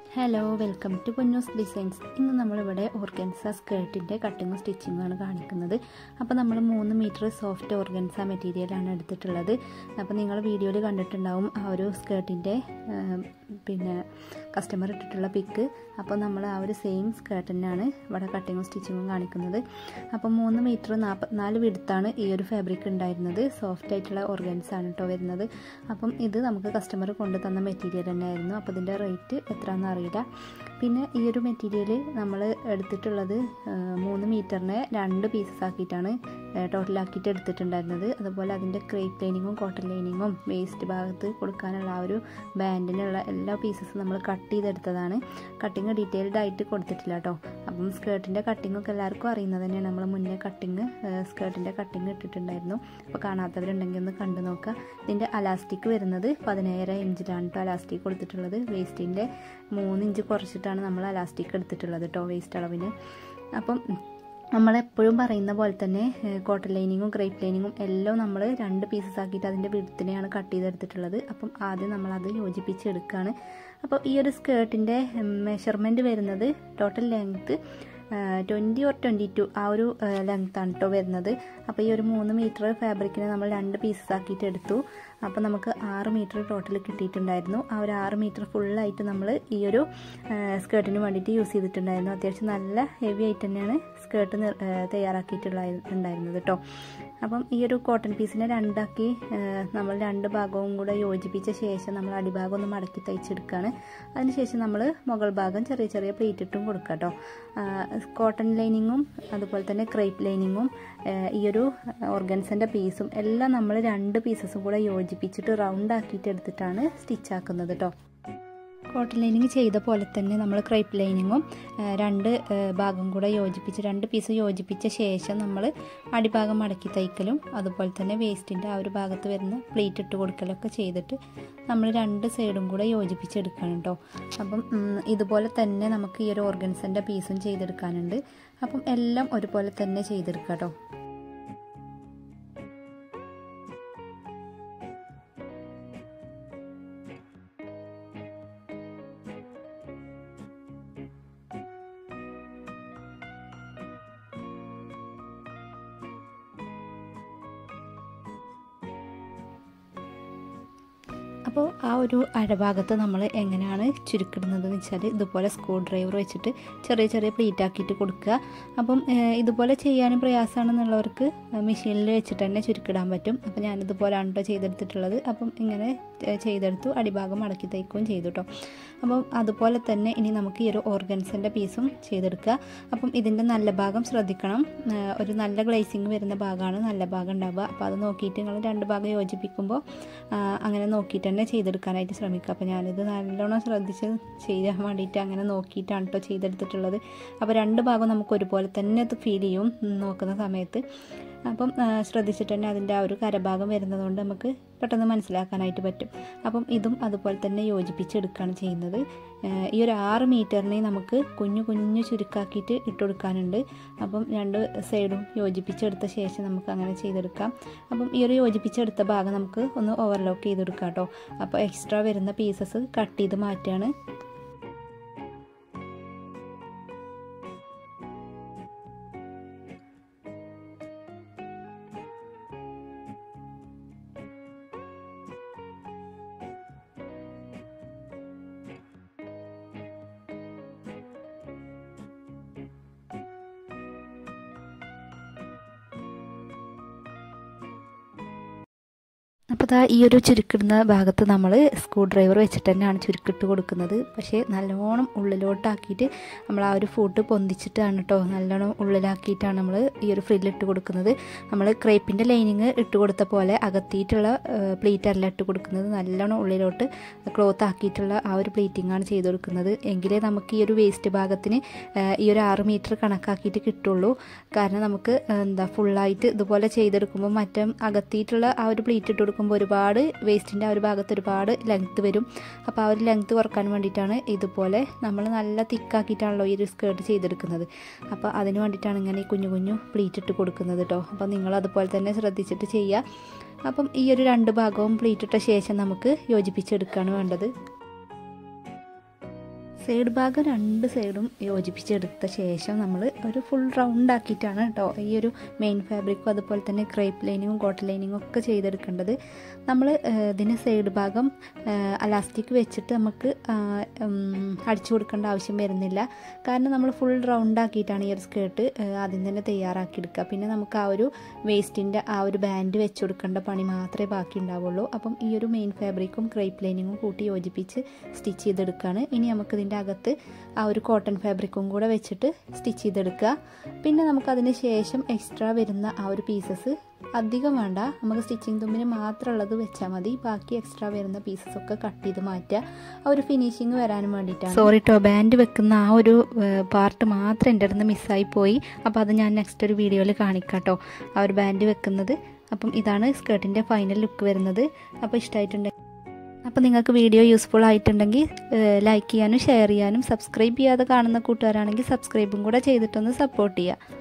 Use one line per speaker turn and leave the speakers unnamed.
hello welcome to Ponnus designs ഇന്ന് നമ്മളിവിടെ organza സ്കേർട്ടിൻ്റെ കട്ടിങ്ങും സ്റ്റിച്ചിങ്ങും ആണ് കാണിക്കുന്നത് അപ്പോൾ നമ്മൾ മൂന്ന് മീറ്റർ സോഫ്റ്റ് ഓർഗൻസ മെറ്റീരിയലാണ് എടുത്തിട്ടുള്ളത് അപ്പോൾ നിങ്ങൾ വീഡിയോയിൽ കണ്ടിട്ടുണ്ടാവും ആ ഒരു സ്കേർട്ടിൻ്റെ പിന്നെ കസ്റ്റമർ ഇട്ടിട്ടുള്ള പിക്ക് അപ്പോൾ നമ്മൾ ആ ഒരു സെയിം സ്കേർട്ട് തന്നെയാണ് ഇവിടെ കട്ടിങ്ങും സ്റ്റിച്ചിങ്ങും കാണിക്കുന്നത് അപ്പോൾ മൂന്ന് മീറ്റർ നാൽപ്പത്തിനാല് വിടുത്താണ് ഈ ഒരു ഫാബ്രിക് ഉണ്ടായിരുന്നത് സോഫ്റ്റ് ആയിട്ടുള്ള ഓർഗൻസ് ആണ് കേട്ടോ വരുന്നത് അപ്പം ഇത് നമുക്ക് കസ്റ്റമർ കൊണ്ടു തന്ന മെറ്റീരിയൽ തന്നെയായിരുന്നു അപ്പോൾ ഇതിൻ്റെ റേറ്റ് എത്രയാണെന്ന് അറിയില്ല പിന്നെ ഈ ഒരു മെറ്റീരിയൽ നമ്മൾ എടുത്തിട്ടുള്ളത് മൂന്ന് മീറ്ററിനെ രണ്ട് പീസസ് ആക്കിയിട്ടാണ് ടോട്ടലാക്കിയിട്ട് എടുത്തിട്ടുണ്ടായിരുന്നത് അതുപോലെ അതിൻ്റെ ക്രേപ്പ് ലൈനിങ്ങും കോട്ടൺ ലൈനിങ്ങും വേസ്റ്റ് ഭാഗത്ത് കൊടുക്കാനുള്ള ആ ഒരു ബാൻഡിനുള്ള എല്ലാ പീസസും നമ്മൾ കട്ട് ചെയ്തെടുത്തതാണ് കട്ടിങ് ഡീറ്റെയിൽഡ് ആയിട്ട് കൊടുത്തിട്ടില്ല കേട്ടോ അപ്പം സ്കേർട്ടിൻ്റെ കട്ടിങ്ങൊക്കെ എല്ലാവർക്കും അറിയുന്നത് തന്നെയാണ് നമ്മൾ മുന്നേ കട്ടിങ് സ്കേർട്ടിൻ്റെ കട്ടിങ് ഇട്ടിട്ടുണ്ടായിരുന്നു അപ്പോൾ കാണാത്തവരുണ്ടെങ്കിൽ ഒന്ന് കണ്ടു നോക്കുക ഇതിൻ്റെ അലാസ്റ്റിക് വരുന്നത് പതിനേഴര ഇഞ്ചിലാണ് കേട്ടോ അലാസ്റ്റിക് കൊടുത്തിട്ടുള്ളത് വേസ്റ്റിൻ്റെ മൂന്ന് ഇഞ്ച് കുറച്ചിട്ടാണ് നമ്മൾ അലാസ്റ്റിക് എടുത്തിട്ടുള്ളത് കേട്ടോ വേസ്റ്റ് അളവിന് അപ്പം നമ്മളെപ്പോഴും പറയുന്ന പോലെ തന്നെ കോട്ടൺ ലൈനിങ്ങും ക്രേപ്പ് ലൈനിങ്ങും എല്ലാം നമ്മൾ രണ്ട് പീസസ് ആക്കിയിട്ട് അതിൻ്റെ വിടുത്തിനെയാണ് കട്ട് ചെയ്തെടുത്തിട്ടുള്ളത് അപ്പം ആദ്യം നമ്മളത് യോജിപ്പിച്ചെടുക്കുകയാണ് അപ്പോൾ ഈ ഒരു സ്കേർട്ടിൻ്റെ മെഷർമെൻറ്റ് വരുന്നത് total length twenty or twenty two ആ ഒരു ലെങ്ത്താണ് കേട്ടോ വരുന്നത് അപ്പോൾ ഈ ഒരു മൂന്ന് മീറ്റർ ഫാബ്രിക്കിനെ നമ്മൾ രണ്ട് പീസസ് ആക്കിയിട്ട് എടുത്തു അപ്പോൾ നമുക്ക് ആറ് മീറ്റർ ടോട്ടൽ കിട്ടിയിട്ടുണ്ടായിരുന്നു ആ ഒരു ആറ് മീറ്റർ ഫുള്ളായിട്ട് നമ്മൾ ഈ ഒരു സ്കേർട്ടിന് വേണ്ടിയിട്ട് യൂസ് ചെയ്തിട്ടുണ്ടായിരുന്നു അത്യാവശ്യം നല്ല ഹെവി ആയിട്ട് തന്നെയാണ് സ്കേർട്ട് തയ്യാറാക്കിയിട്ടുള്ള ഉണ്ടായിരുന്നത് കേട്ടോ അപ്പം ഈ ഒരു കോട്ടൺ പീസിനെ രണ്ടാക്കി നമ്മൾ രണ്ട് ഭാഗവും കൂടെ യോജിപ്പിച്ച ശേഷം നമ്മൾ അടിഭാഗം ഒന്ന് മടക്കി തയ്ച്ചെടുക്കുകയാണ് അതിനുശേഷം നമ്മൾ മുകൾ ഭാഗം ചെറിയ ചെറിയ പ്ലേറ്റ് ഇട്ടും കൊടുക്കുക കേട്ടോ കോട്ടൺ ലൈനിങ്ങും അതുപോലെ തന്നെ ക്രേപ്പ് ലൈനിങ്ങും ഈ ഒരു ഓർഗൻസിൻ്റെ പീസും എല്ലാം നമ്മൾ രണ്ട് പീസസും കൂടെ യോജിപ്പിച്ചിട്ട് റൗണ്ട് ആക്കിയിട്ട് എടുത്തിട്ടാണ് സ്റ്റിച്ച് ആക്കുന്നത് കേട്ടോ കോട്ടൺ ലൈനിങ് ചെയ്ത പോലെ തന്നെ നമ്മൾ ക്രൈപ്പ് ലൈനിങ്ങും രണ്ട് ഭാഗം കൂടെ യോജിപ്പിച്ച് രണ്ട് പീസ് യോജിപ്പിച്ച ശേഷം നമ്മൾ അടിഭാഗം മടക്കി തയ്ക്കലും അതുപോലെ തന്നെ വേസ്റ്റിൻ്റെ ആ ഒരു ഭാഗത്ത് വരുന്ന പ്ലേറ്റ് ഇട്ട് കൊടുക്കലൊക്കെ ചെയ്തിട്ട് നമ്മൾ രണ്ട് സൈഡും കൂടെ യോജിപ്പിച്ചെടുക്കണം കേട്ടോ അപ്പം ഇതുപോലെ തന്നെ നമുക്ക് ഈ ഒരു ഓർഗൻസിൻ്റെ പീസും ചെയ്തെടുക്കാനുണ്ട് അപ്പം എല്ലാം ഒരുപോലെ തന്നെ ചെയ്തെടുക്കാം കേട്ടോ അപ്പോൾ ആ ഒരു അരഭാഗത്ത് നമ്മൾ എങ്ങനെയാണ് ചുരുക്കിടുന്നതെന്ന് വെച്ചാൽ ഇതുപോലെ സ്ക്രൂ ഡ്രൈവർ വെച്ചിട്ട് ചെറിയ ചെറിയ പ്ലീറ്റ് ആക്കിയിട്ട് കൊടുക്കുക അപ്പം ഇതുപോലെ ചെയ്യാനും പ്രയാസമാണെന്നുള്ളവർക്ക് മെഷീനിൽ വെച്ചിട്ട് തന്നെ ചുരുക്കിടാൻ പറ്റും അപ്പോൾ ഞാനിതുപോലെയാണ് കേട്ടോ ചെയ്തെടുത്തിട്ടുള്ളത് അപ്പം ഇങ്ങനെ ചെയ്തെടുത്തു അടിഭാഗം മടക്കി തയ്ക്കുകയും ചെയ്തു കേട്ടോ അപ്പം അതുപോലെ തന്നെ ഇനി നമുക്ക് ഈ ഒരു ഓർഗൻസിൻ്റെ പീസും ചെയ്തെടുക്കുക അപ്പം ഇതിൻ്റെ നല്ല ഭാഗം ശ്രദ്ധിക്കണം ഒരു നല്ല ഗ്ലേസിങ് വരുന്ന ഭാഗമാണ് നല്ല ഭാഗം ഉണ്ടാവുക അപ്പോൾ അത് നോക്കിയിട്ട് നിങ്ങൾ രണ്ട് ഭാഗം യോജിപ്പിക്കുമ്പോൾ അങ്ങനെ നോക്കിയിട്ട് തന്നെ ചെയ്തെടുക്കാനായിട്ട് ശ്രമിക്കുക അപ്പോൾ ഞാനിത് നല്ലോണം ശ്രദ്ധിച്ച് ചെയ്യാൻ വേണ്ടിയിട്ട് അങ്ങനെ നോക്കിയിട്ടാണ് കേട്ടോ ചെയ്തെടുത്തിട്ടുള്ളത് അപ്പോൾ രണ്ട് ഭാഗം നമുക്ക് ഒരുപോലെ തന്നെ അത് ഫീൽ ചെയ്യും നോക്കുന്ന സമയത്ത് അപ്പം ശ്രദ്ധിച്ചിട്ട് തന്നെ അതിൻ്റെ ആ ഒരു കരഭാഗം വരുന്നതുകൊണ്ട് നമുക്ക് പെട്ടെന്ന് മനസ്സിലാക്കാനായിട്ട് പറ്റും അപ്പം ഇതും അതുപോലെ തന്നെ യോജിപ്പിച്ചെടുക്കുകയാണ് ചെയ്യുന്നത് ഈ ഒരു ആറ് മീറ്ററിനെ നമുക്ക് കുഞ്ഞു കുഞ്ഞു ചുരുക്കാക്കിയിട്ട് ഇട്ട് കൊടുക്കാനുണ്ട് അപ്പം രണ്ട് സൈഡും യോജിപ്പിച്ചെടുത്ത ശേഷം നമുക്ക് അങ്ങനെ ചെയ്തെടുക്കാം അപ്പം ഈ ഒരു യോജിപ്പിച്ചെടുത്ത ഭാഗം നമുക്ക് ഒന്ന് ഓവർലോക്ക് ചെയ്തെടുക്കാം കേട്ടോ അപ്പോൾ എക്സ്ട്രാ വരുന്ന പീസസ് കട്ട് ചെയ്ത് മാറ്റുകയാണ് അപ്പോൾ ദാ ഈ ഒരു ചുരുക്കിടുന്ന ഭാഗത്ത് നമ്മൾ സ്ക്രൂ ഡ്രൈവർ വെച്ചിട്ട് തന്നെയാണ് ചുരുക്കിട്ട് കൊടുക്കുന്നത് പക്ഷേ നല്ലോണം ഉള്ളിലോട്ടാക്കിയിട്ട് നമ്മൾ ആ ഒരു ഫൂട്ട് പൊന്തിച്ചിട്ടാണ് കേട്ടോ നല്ലോണം ഉള്ളിലാക്കിയിട്ടാണ് നമ്മൾ ഈ ഒരു ഫ്രില്ലിട്ട് കൊടുക്കുന്നത് നമ്മൾ ക്രേപ്പിൻ്റെ ലൈനിങ് ഇട്ട് കൊടുത്ത പോലെ അകത്തിയിട്ടുള്ള പ്ലീറ്റ് അല്ല ഇട്ട് കൊടുക്കുന്നത് നല്ലോണം ഉള്ളിലോട്ട് ക്ലോത്ത് ആക്കിയിട്ടുള്ള ആ ഒരു പ്ലീറ്റിംഗ് ആണ് ചെയ്ത് കൊടുക്കുന്നത് എങ്കിലേ നമുക്ക് ഈ ഒരു വേസ്റ്റ് ഭാഗത്തിന് ഈ ഒരു ആറ് മീറ്റർ കണക്കാക്കിയിട്ട് കിട്ടുള്ളൂ കാരണം നമുക്ക് എന്താ ഫുള്ളായിട്ട് ഇതുപോലെ ചെയ്തെടുക്കുമ്പോൾ മറ്റേ അകത്തിയിട്ടുള്ള ആ ഒരു പ്ലീറ്റ് ഇട്ട് കൊടുക്കുമ്പോൾ ഒരുപാട് വേസ്റ്റിൻ്റെ ആ ഒരു ഭാഗത്ത് ഒരുപാട് ലെങ്ത്ത് വരും അപ്പോൾ ആ ഒരു ലെങ്ത്ത് കുറക്കാൻ വേണ്ടിയിട്ടാണ് ഇതുപോലെ നമ്മൾ നല്ല തിക്കാക്കിയിട്ടാണല്ലോ ഈ ഒരു സ്കേർട്ട് ചെയ്തെടുക്കുന്നത് അപ്പോൾ അതിന് വേണ്ടിയിട്ടാണ് ഇങ്ങനെ ഈ കുഞ്ഞു കുഞ്ഞു പ്ലീറ്റ് ഇട്ട് കൊടുക്കുന്നത് കേട്ടോ അപ്പോൾ നിങ്ങൾ അതുപോലെ തന്നെ ശ്രദ്ധിച്ചിട്ട് ചെയ്യുക അപ്പം ഈ ഒരു രണ്ട് ഭാഗവും പ്ലീറ്റ് ഇട്ട ശേഷം നമുക്ക് യോജിപ്പിച്ചെടുക്കുകയാണ് വേണ്ടത് സൈഡ് ഭാഗം രണ്ട് സൈഡും യോജിപ്പിച്ചെടുത്ത ശേഷം നമ്മൾ ഒരു ഫുൾ റൗണ്ട് ആക്കിയിട്ടാണ് കേട്ടോ ഈ ഒരു മെയിൻ ഫാബ്രിക്കും അതുപോലെ തന്നെ ക്രേപ്പ് ലൈനിങ്ങും കോട്ടൺ ലൈനിങ്ങും ഒക്കെ ചെയ്തെടുക്കേണ്ടത് നമ്മൾ ഇതിന് സൈഡ് ഭാഗം അലാസ്റ്റിക് വെച്ചിട്ട് നമുക്ക് അടിച്ചു കൊടുക്കേണ്ട ആവശ്യം വരുന്നില്ല കാരണം നമ്മൾ ഫുൾ റൗണ്ട് ആക്കിയിട്ടാണ് ഈ ഒരു സ്കേർട്ട് ആദ്യം തന്നെ തയ്യാറാക്കിയെടുക്കുക പിന്നെ നമുക്ക് ആ ഒരു വേസ്റ്റിൻ്റെ ആ ഒരു ബാൻഡ് വെച്ച് കൊടുക്കേണ്ട പണി മാത്രമേ ബാക്കി ഉണ്ടാവുള്ളൂ അപ്പം ഈ ഒരു മെയിൻ ഫാബ്രിക്കും ക്രേപ്പ് ലൈനിങ്ങും കൂട്ടി യോജിപ്പിച്ച് സ്റ്റിച്ച് ചെയ്തെടുക്കുകയാണ് ഇനി നമുക്ക് ഇതിൻ്റെ അകത്ത് ആ ഒരു കോട്ടൺ ഫാബ്രിക്കും കൂടെ വെച്ചിട്ട് സ്റ്റിച്ച് ചെയ്തെടുക്കുക പിന്നെ നമുക്കതിന് ശേഷം എക്സ്ട്രാ വരുന്ന ആ ഒരു പീസസ് അധികം വേണ്ട നമുക്ക് സ്റ്റിച്ചിങ് തുമ്പിന് മാത്രമുള്ളത് വെച്ചാൽ മതി ബാക്കി എക്സ്ട്രാ വരുന്ന പീസസ് ഒക്കെ കട്ട് ചെയ്ത് മാറ്റുക ആ ഒരു ഫിനിഷിങ് വരാനും വേണ്ടിയിട്ടാണ് സോറി ടോ ബാൻഡ് വെക്കുന്ന ആ ഒരു പാർട്ട് മാത്രം എൻ്റെ അടുത്ത് മിസ്സായി പോയി അപ്പോൾ അത് ഞാൻ നെക്സ്റ്റ് ഒരു വീഡിയോയിൽ കാണിക്കാം കേട്ടോ ആ ഒരു ബാൻഡ് വെക്കുന്നത് അപ്പം ഇതാണ് സ്കേർട്ടിൻ്റെ ഫൈനൽ ലുക്ക് വരുന്നത് അപ്പോൾ ഇഷ്ടമായിട്ടുണ്ടെങ്കിൽ അപ്പോൾ നിങ്ങൾക്ക് വീഡിയോ യൂസ്ഫുൾ ആയിട്ടുണ്ടെങ്കിൽ ലൈക്ക് ചെയ്യാനും ഷെയർ ചെയ്യാനും സബ്സ്ക്രൈബ് ചെയ്യാതെ കാണുന്ന കൂട്ടുകാരാണെങ്കിൽ സബ്സ്ക്രൈബും കൂടെ ചെയ്തിട്ടൊന്ന് സപ്പോർട്ട് ചെയ്യുക